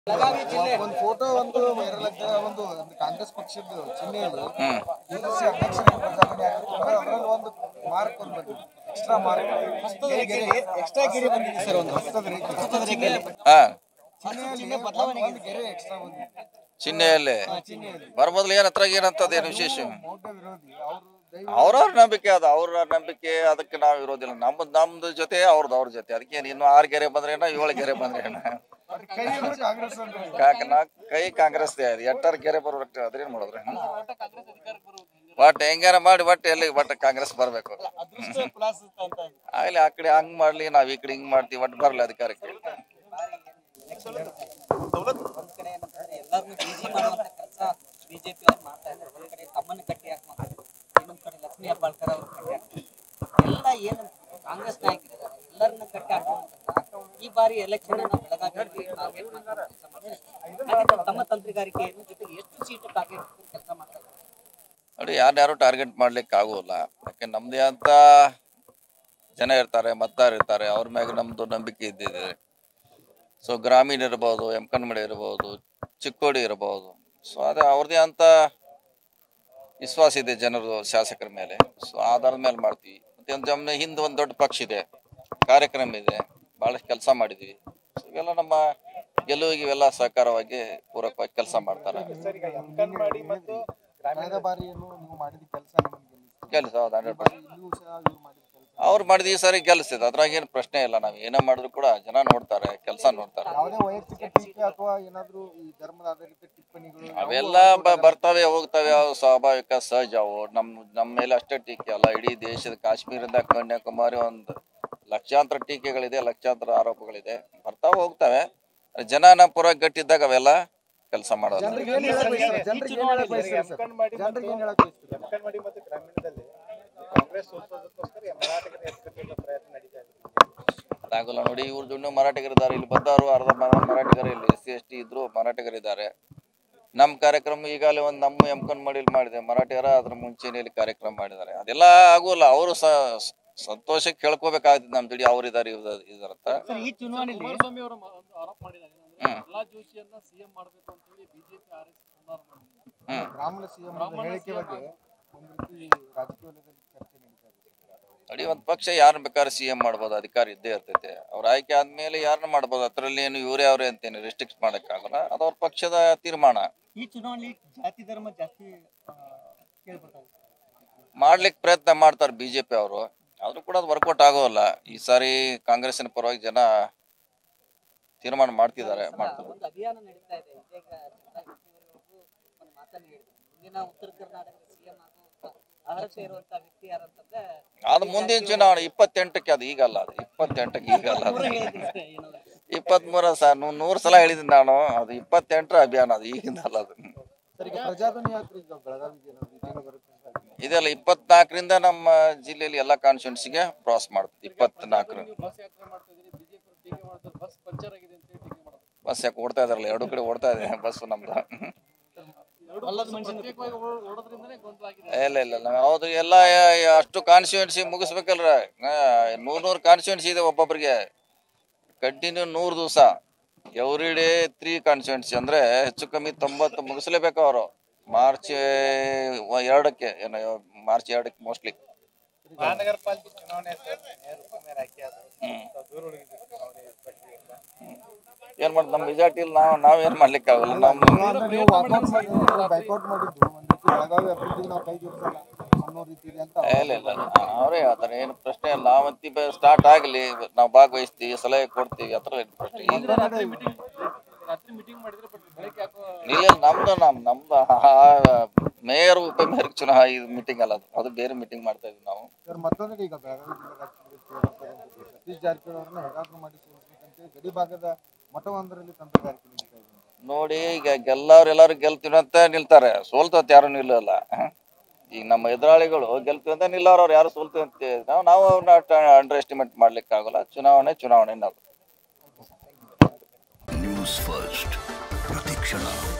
ಒಂದು ಫೋಟೋ ಒಂದು ವೈರಲ್ ಆಗ್ತದೆ ಒಂದು ಒಂದು ಕಾಂಗ್ರೆಸ್ ಪಕ್ಷದ ಚಿಹ್ನೆಯಲ್ಲಿ ಹ್ಮ್ ಯುಜಿಸಿ ಅಧ್ಯಕ್ಷರ ಪ್ರಜಾಪತಿ ಆಗಿರ್ತದೆ ಅದರಲ್ಲಿ ಒಂದು ಮಾರ್ಕ್ ಒಂದು ಬಂದಿದೆ ಎಕ್ಸ್ಟ್ರಾ ಮಾರ್ಕ್ ಎಕ್ಸ್ಟ್ರಾ ಗೆರೆ ಬಂದಿದೆ ಸರ್ ಒಂದು ಹಸ್ತದ ರೇಖೆ ಹಸ್ತದ ರೇಖೆಯಲ್ಲಿ ಹಾ ಚಿಹ್ನೆಯಲ್ಲಿ ಬದಲಾವಣೆ ಒಂದು ಗೆರೆ ಎಕ್ಸ್ಟ್ರಾ ಬಂದಿದೆ ಚಿಹ್ನೆಯಲ್ಲಿ ಚಿಹ್ನೆಯಲ್ಲಿ ಬರ್ಬೋದ್ಲ ಏನ್ ಹತ್ರ ಏನಂತದ ಏನು ವಿಶೇಷ ಮೌಢ್ಯ ವಿರೋಧಿ ಅವರು ದಯವಿಟ್ಟು ಅವ್ರವ್ರ ನಂಬಿಕೆ ಅದು ಅವ್ರ ನಂಬಿಕೆ ಅದಕ್ಕೆ ನಾವು ಇರೋದಿಲ್ಲ ನಮ್ದು ನಮ್ದು ಜೊತೆ ಅವ್ರದ್ದು ಅವ್ರ ಜೊತೆ ಅದಕ್ಕೆ ಇನ್ನು ಆರು ಗೆರೆ ಬಂದ್ರೇನ ಏಳು ಗೆರೆ ಬಂದ್ರೇನ ಅವ್ರ ಕೈ ಅಂದ್ರೆ ಕಾಂಗ್ರೆಸ್ ಅಂದ್ರೆ ಕಾಕ ನಾ ಕೈ ಕಾಂಗ್ರೆಸ್ ಎಟ್ಟಾರು ಗೆರೆ ಬರ್ಬೇಕು ಅದ್ರೇನ್ ಮಾಡಿದ್ರೆ ಒಟ್ಟು ಹೆಂಗಾರ ಮಾಡಿ ಒಟ್ಟು ಎಲ್ಲಿ ಒಟ್ಟು ಕಾಂಗ್ರೆಸ್ ಬರ್ಬೇಕು ಅದೃಷ್ಟ ಪ್ಲಸ್ ಅಂತ ಆಗ್ಲಿ ಆ ಕಡೆ ಹಂಗ್ ಮಾಡ್ಲಿ ನಾವ್ ಈ ಕಡೆ ಹಿಂಗ್ ಮಾಡ್ತೀವಿ ಒಟ್ಟು ಬರ್ಲಿ ಅಧಿಕಾರಕ್ಕೆ ಒಂದ್ ಕಡೆ ಏನಂತಂದ್ರೆ ಎಲ್ಲಾರ್ನು ಬಿಜಿ ಮಾಡುವಂತ ಕೆಲಸ ಬಿಜೆಪಿ ಅವ್ರು ಮಾಡ್ತಾ ಇದ್ದಾರೆ ಒಂದ್ ಕಡೆ ತಮ್ಮನ್ನ ಕಟ್ಟಿ ಹಾಕ್ತಾರೆ ಇನ್ನೊಂದ್ ಕಡೆ ಲಕ್ಷ್ಮೀ ಹೆಬ್ಬಾಳ್ಕರ್ ಅವ್ರು ಕಟ್ಟಿ ಹಾಕ್ತಾರೆ ಎಲ್ಲ ಏನು ಕಾಂಗ್ರೆಸ್ ನಾಯಕರಿದ್ದಾರೆ ಎಲ್ಲರನ್ನ ಕಟ್ಟಿ ಹಾಕುವಂತ ಈ ಬಾರಿ ಎಲೆಕ್ಷನ್ ಅನ್ನ ಬೆಳಗಾವಿ ಟಾರ್ಗೆಟ್ ಮಾಡ್ತಾರೆ ಕೆಲಸ ಮಾಡ್ತಾರೆ ಹಾಗಿದ್ರೆ ತಮ್ಮ ತಂತ್ರಗಾರಿಕೆ ಏನು ಜೊತೆಗೆ ಎಷ್ಟು ಸೀಟ್ ಟಾರ್ಗೆಟ್ ಕೆಲಸ ಮಾಡ್ತಾ ಇದ್ದಾರೆ ನೋಡಿ ಯಾರ್ಯಾರು ಟಾರ್ಗೆಟ್ ಮಾಡ್ಲಿಕ್ಕೆ ಆಗೋಲ್ಲ ಯಾಕೆ ನಮ್ದೇ ಅಂತ ಜನ ಇರ್ತಾರೆ ಮತದಾರ ಇರ್ತಾರೆ ಅವ್ರ ಮ್ಯಾಗ ನಮ್ದು ನಂಬಿಕೆ ಇದ್ದಿದೆ ಸೊ ಗ್ರಾಮೀಣ ಇರ್ಬೋದು ಎಮ್ಕನ್ಮಡಿ ಇರ್ಬೋದು ಚಿಕ್ಕೋಡಿ ಇರ್ಬೋದು ಸೊ ಅದೇ ಅವ್ರದೇ ಅಂತ ವಿಶ್ವಾಸ ಇದೆ ಜನರು ಶಾಸಕರ ಮೇಲೆ ಸೊ ಆಧಾರದ ಮೇಲೆ ಮಾಡ್ತೀವಿ ಮತ್ತೆ ಒಂದು ನಮ್ನ ಹಿಂದೆ ಒಂದು ದೊಡ್ಡ ಪಕ್ಷ ಇದೆ ಕಾರ್ಯಕ್ರಮ ಇದೆ ಬಹಳಷ್ಟು ಕೆಲಸ ಮಾಡಿದ್ವಿ ಸೊ ಇವೆಲ್ಲ ನಮ್ಮ ಗೆಲುವಿಗೆ ಇವೆಲ್ಲ ಸಹಕಾರವಾಗಿ ಪೂರಕವಾಗಿ ಕೆಲಸ ಮಾಡ್ತಾರೆ ಕಳೆದ ಬಾರಿಯನ್ನು ನೀವು ಮಾಡಿದ ಕೆಲಸ ನಿಮಗೆ ಕೆಲಸ ಹೌದು ಹಂಡ್ರೆಡ್ ಪರ್ಸೆಂಟ್ ಇಲ್ಲೂ ಸಹ ಇವ್ರು ಮಾಡಿದ ಕೆಲಸ ಅವ್ರು ಮಾಡಿದ ಈ ಸಾರಿ ಗೆಲ್ಲಿಸ್ತದೆ ಅದ್ರಾಗ ಏನು ಪ್ರಶ್ನೆ ಇಲ್ಲ ನಾವು ಏನೇ ಮಾಡಿದ್ರು ಕೂಡ ಜನ ನೋಡ್ತಾರೆ ಕೆಲಸ ನೋಡ್ತಾರೆ ಯಾವುದೇ ವೈಯಕ್ತಿಕ ಟೀಕೆ ಅಥವಾ ಏನಾದ್ರೂ ಈ ಧರ್ಮದ ಆಧಾರಿತ ಟಿಪ್ಪಣಿಗಳು ಅವೆಲ್ಲ ಬ- ಬರ್ತವೆ ಹೋಗ್ತವೆ ಅವು ಸ್ವಾಭಾವಿಕ ಸಹಜ ಅವು ನಮ್ ನಮ್ಮ ಮೇಲೆ ಅಷ್ಟೇ ಟೀಕೆ ಅಲ್ಲ ಇಡೀ ದೇಶದ ಕಾಶ್ಮೀರದಿಂದ ಕನ್ಯಾಕುಮಾರಿ ಒಂದು ಲಕ್ಷಾಂತರ ಟೀಕೆಗಳಿದೆ ಲಕ್ಷಾಂತರ ಆರೋಪಗಳಿದೆ ಬರ್ತಾವೆ ಹೋಗ್ತವೆ ಜನ ಪುರ ಗಟ್ಟಿದ್ದಾಗ ಅವೆಲ್ಲ ಕೆಲಸ ಮಾಡೋದು ಜನರಿಗೆ ಏನ್ ಹೇಳಕ್ ಬಯಸ್ತೀರಾ? ಜನರಿಗೆ ಏನ್ ಹೇಳಕ್ ಬಯಸ್ತೀರಾ ಸರ್? ಜನರಿಗೆ ಏನ್ ಹೇಳಕ್ ಬಯಸ್ತೀರಾ? ಅಂಕನವಾಡಿ ಮತ್ತು ಗ್ರಾಮೀಣದಲ್ಲಿ ಕಾಂಗ್ರೆಸ್ ಸೋಲಿಸೋದಕ್ಕೋಸ್ಕರ ಮರಾಠಿಗರ ಎತ್ಕಟ್ಟುವಂತ ಪ್ರಯತ್ನ ನಡೀತಾ ಇದೆ ಅದಾಗಲ್ಲ ನೋಡಿ ಇವ್ರ ಜೊತೆ ಮರಾಠಿಗರಿದ್ದಾರೆ ಇಲ್ಲಿ ಬಂದವರು ಅರ್ಧ ಮ- ಮರಾಠಿಗರು ಇಲ್ಲಿ ಎಸ್ ಸಿ ಎಸ್ ಟಿ ಇದ್ರು ಮರಾಠಿಗರಿದ್ದಾರೆ ನಮ್ಮ ಕಾರ್ಯಕ್ರಮ ಈಗಾಗಲೇ ಒಂದು ನಮ್ಮ ಎಮ್ಕನ್ ಮಾಡಿ ಮಾಡಿದೆ ಮರಾಠಿಗರ ಅದ್ರ ಮುಂಚೆನೆಯಲ್ಲಿ ಕಾರ್ಯಕ್ರಮ ಮಾಡಿದ್ದಾರೆ ಅದೆಲ್ಲ ಆಗೋಲ್ಲ ಅವರು ಸ ಸ- ಸಂತೋಷಕ್ಕೆ ಕೇಳ್ಕೋಬೇಕಾಗ್ತದೆ ನಮ್ಮ ಜೋಡಿ ಅವ್ರು ಇದಾರೆ ಇದಾರಂತ ಈ ಚುನಾವಣೆಯಲ್ಲಿ ಕುಮಾರಸ್ವಾಮಿ ಅವರು ಮ- ಒಂದು ಆರೋಪ ಮಾಡಿದ್ದಾರೆ ಏನಂದ್ರೆ ಹ್ಮ್. ಪ್ರಹ್ಲಾದ್ ಜೋಶಿಯನ್ನ ಸಿಎಂ ಮಾಡಬೇಕು ಅಂತ ಹೇಳಿ ಬಿಜೆಪಿ ಆರ್ ಎಸ್ ಕುಮಾರ್ ಮಾಡಿದ್ದಾರೆ ಹ್ಮ್ ಬ್ರಾಹ್ಮಣ ಸಿಎಂ ಹೇಳಿಕೆ ಬಗ್ಗೆ ಒಂದು ರೀತಿ ರಾಜಕೀಯ ವಲಯದಲ್ಲಿ ಚರ್ಚೆ ನಡೀತಾ ಇದೆ ನೋಡಿ ಒಂದು ಪಕ್ಷ ಯಾರನ್ನ ಬೇಕಾದ್ರೆ ಸಿ ಎಂ ಮಾಡ್ಬೋದು ಅಧಿಕಾರ ಇದ್ದೇ ಇರ್ತೈತೆ ಅವ್ರ ಆಯ್ಕೆ ಆದ್ಮೇಲೆ ಯಾರನ್ನ ಮಾಡ್ಬೋದು ಅದ್ರಲ್ಲಿ ಏನು ಇವರೇ ಅವರೇ ಅಂತೇನು ರಿಸ್ಟ್ರಿಕ್ಟ್ ಮಾಡೋಕ್ಕಾಗಲ್ಲ ಅದು ಅವ್ರ ಪಕ್ಷದ ತೀರ್ಮಾನ ಈ ಚುನಾವಣೆಯಲ್ಲಿ ಜಾತಿ ಧರ್ಮ ಜಾಸ್ತಿ ಕೇಳ್ಬರ್ತಾ ಇದೆ ಮಾಡ್ಲಿಕ್ಕೆ ಪ್ರಯತ್ನ ಮಾಡ್ತಾರೆ ಬಿಜೆಪಿ ಅವರು ಆದ್ರೂ ಕೂಡ ಅದು ವರ್ಕೌಟ್ ಆಗೋಲ್ಲ ಈ ಸಾರಿ ಕಾಂಗ್ರೆಸ್ಸಿನ ಪರವಾಗಿ ಜನ ತೀರ್ಮಾನ ಮಾಡ್ತಿದ್ದಾರೆ ಮಾಡ್ತಾರೆ ಒಂದು ಅಭಿಯಾನ ನಡೀತಾ ಇದೆ ಇದೀಗ ಚಿಕ್ಕಬಳ್ಳಾಪುರವರೆಗೂ ಒಂದು ಮಾತನ್ನ ಹೇಳಿದ್ರು ಮುಂದಿನ ಉತ್ತರ ಕರ್ನಾಟಕದ ಸಿಎಂ ಆಗುವಂತ ಅರ್ಹತೆ ಇರುವಂತ ವ್ಯಕ್ತಿ ಯಾರಂತಂದ್ರೆ ಅದು ಮುಂದಿನ ಚುನಾವಣೆ ಇಪ್ಪತ್ತೆಂಟಕ್ಕೆ ಅದು ಈಗಲ್ಲ ಅದು ಇಪ್ಪತ್ತೆಂಟಕ್ಕೆ ಈಗಲ್ಲ ಅದು ಇಪ್ಪತ್ಮೂರ ಸರ್ ನೂರು ಸಲ ಹೇಳಿದ್ದೀನಿ ನಾನು ಅದು ಇಪ್ಪತ್ತೆಂಟರ ಅಭಿಯಾನ ಅದು ಈಗಿಂದಲ್ಲ ಅದು ಸರ್ ಈಗ ಪ್ರಜಾಧ್ವನಿ ಯಾತ್ರೆ ಈಗ ಬೆಳಗಾವಿಗೆ ಏನಾದ್ರು ಇದೆಲ್ಲ ಬರುತ್ತೆ ಸರ್ ಇದೆಲ್ಲ ಇಪ್ಪತ್ನಾಲ್ಕರಿಂದ ನಮ್ಮ ಜಿಲ್ಲೆಯಲ್ಲಿ ಎಲ್ಲ ಕಾನ್ಸ್ಟಿಟ್ಯೂನ್ಸಿಗೆ ಕ್ರಾಸ್ ಮಾಡ್ತೀವಿ ಇಪ್ಪತ್ನಾಲ್ಕರ ನೀವು ಬಸ್ ಯಾತ್ರೆ ಮಾಡ್ತಾ ಇದ್ದೀರಿ ಬಿಜೆಪಿ ಟೀಕೆ ಮಾಡ್ತಾರೆ ಬಸ್ ಪಂಚರ್ ಆಗಿದೆ ಅಂತ ಹೇಳಿ ಟೀಕೆ ಮಾಡೋದು ಬಸ್ ಯಾಕೆ ಓಡ್ತಾ ಇದಾರಲ್ಲ ಎರಡು ಕಡೆ ಓಡ್ತಾ ಇದೆ ಬಸ್ ನಮ್ದು ಎರಡು ಪ್ರತ್ಯೇಕವಾಗಿ ಓಡ್- ಓಡೋದ್ರಿಂದನೇ ಗೊಂದಲ ಆಗಿದೆ ಇಲ್ಲ ಇಲ್ಲ ಇಲ್ಲ ಹೌದು ಎಲ್ಲ ಅಷ್ಟು ಕಾನ್ಸ್ಟಿಟ್ಯೂನ್ಸಿ ಮುಗಿಸ್ಬೇಕಲ್ರ ನೂರ್ ನೂರು ಕಾನ್ಸ್ಟಿಟ್ಯೂನ್ಸಿ ಇದೆ ಒಬ್ಬೊಬ್ಬರಿಗೆ ಕಂಟಿನ್ಯೂ ನೂರು ದಿವಸ ಎವ್ರಿ ಡೇ ತ್ರೀ ಕಾನ್ಸ್ಟಿಟ್ಯೂನ್ಸಿ ಅಂದ್ರೆ ಹೆಚ್ಚು ಕಮ್ಮಿ ತೊಂಬತ್ತು ಮುಗಿಸ್ಲೇಬೇಕು ಅವರು ಮಾರ್ಚ್ ಎರಡಕ್ಕೆ ಏನೋ ಮಾರ್ಚ್ ಎರಡಕ್ಕೆ ಮೋಸ್ಟ್ಲಿ ಮಹಾನಗರ ಪಾಲಿಕೆ ಚುನಾವಣೆ ಸರ್ ನೇರು ಕುಮಾರ್ ಆಯ್ಕೆ ಆದ್ರು ದೂರ ಉಳಿದಿದೆ ಚುನಾವಣೆ ಪ್ರಕ್ರಿಯೆಯಿಂದ ಏನ್ ಮಾಡ್ತಾರೆ ನಮ್ಮ ಮೆಜಾರಿಟಿ ನಾವು ನಾವೇನ್ ಮಾಡ್ಲಿಕ್ಕೆ ಆಗಲ್ಲ ನಮ್ಮ ಅಂದ್ರೆ ನೀವು ವಾಕೌಟ್ ಮಾಡಿದ್ದು ಬೈಕೌಟ್ ಮಾಡಿದ್ದು ಒಂದ್ ರೀತಿ ಬೆಳಗಾವಿ ಅಭಿವೃದ್ಧಿಗೆ ನಾವು ಕೈ ಜೋಡಿಸಲ್ಲ ಅನ್ನೋ ರೀತಿ ಇದೆ ಅಂತ ಇಲ್ಲ ಇಲ್ಲ ಇಲ್ಲ. ಅವರೇ ಹೇಳ್ತಾರೆ ಏನು ಪ್ರಶ್ನೆ ಇಲ್ಲ ನಾವಂತಿ ಸ್ಟಾರ್ಟ್ ಆಗಲಿ ನಾವು ಭಾಗವಹಿಸ್ತೀವಿ ಸಲಹೆ ಕೊಡ್ತೀವಿ ಆ ಥರ ಏನು ಪ್ರಶ್ನೆ ಇಲ್ಲ. ರಾತ್ರಿ ಮೀಟಿಂಗ್ ರಾತ್ರಿ ಮೀಟಿಂಗ್ ಮಾಡಿದ್ರೆ ಬಟ್ ಬೆಳಗ್ಗೆ ಯಾಕೋ ಇಲ್ಲ ಇಲ್ಲ, ನಮ್ದು ನಮ್ ನಮ್ದು ಮೇಯರ್ ಉಪ ಮೇಯರ್ ಚುನಾವ ಇದು ಮೀಟಿಂಗ್ ಅಲ್ಲ ಅದು ಅದು ಬೇರೆ ಮೀಟಿಂಗ್ ಮಾಡ್ತಾ ಇದೀವಿ ನಾವು ಸರ್ ಮತ್ತೊಂದು ಈಗ ಬೆಳಗಾವಿ ಜಿಲ್ಲಾ ರಾಜಕೀಯ ಸತೀಶ್ ಜಾರಕಿಹೊಳಿ ಅವ್ರನ್ನ ಹೇಗಾದ್ರೂ ಮಾಡಿ ಸೋಲಿಸ್ಬೇಕಂತ ಗಡಿ ಭಾಗದ ಮಠವೊಂದರಲ್ಲಿ ತಂತ್ರಗಾರಿಕೆ ನಡೀತಾ ಇದೆ ನೋಡಿ ಈಗ ಗೆಲ್ಲವ್ರು ಎಲ್ಲಾರು ಗೆಲ್ತೀವಿ ಅಂತ ನಿಲ್ತಾರೆ ಸೋಲ್ತತ್ ಯಾರು ನಿಲ್ಲಲ್ಲ ಈಗ ನಮ್ಮ ಎದುರಾಳಿಗಳು ಗೆಲ್ತೀವಿ ಅಂತ ನಿಲ್ಲವ್ರು ಅವ್ರು ಯಾರು ಸೋಲ್ತೀವಿ ಅಂತ ನಾವು ನಾವು ಅವ್ರನ್ನ ಅಂಡರ್ ಎಸ್ಟಿಮೇಟ್ ಮಾಡ್ಲಿಕ್ಕೆ ಆಗಲ್ಲ ಚುನಾವಣೆ ಚುನಾವಣೆ ನಾವು ನ್ಯೂಸ್ ಫಸ್ಟ್ ಪ್ರತಿಕ್ಷಣ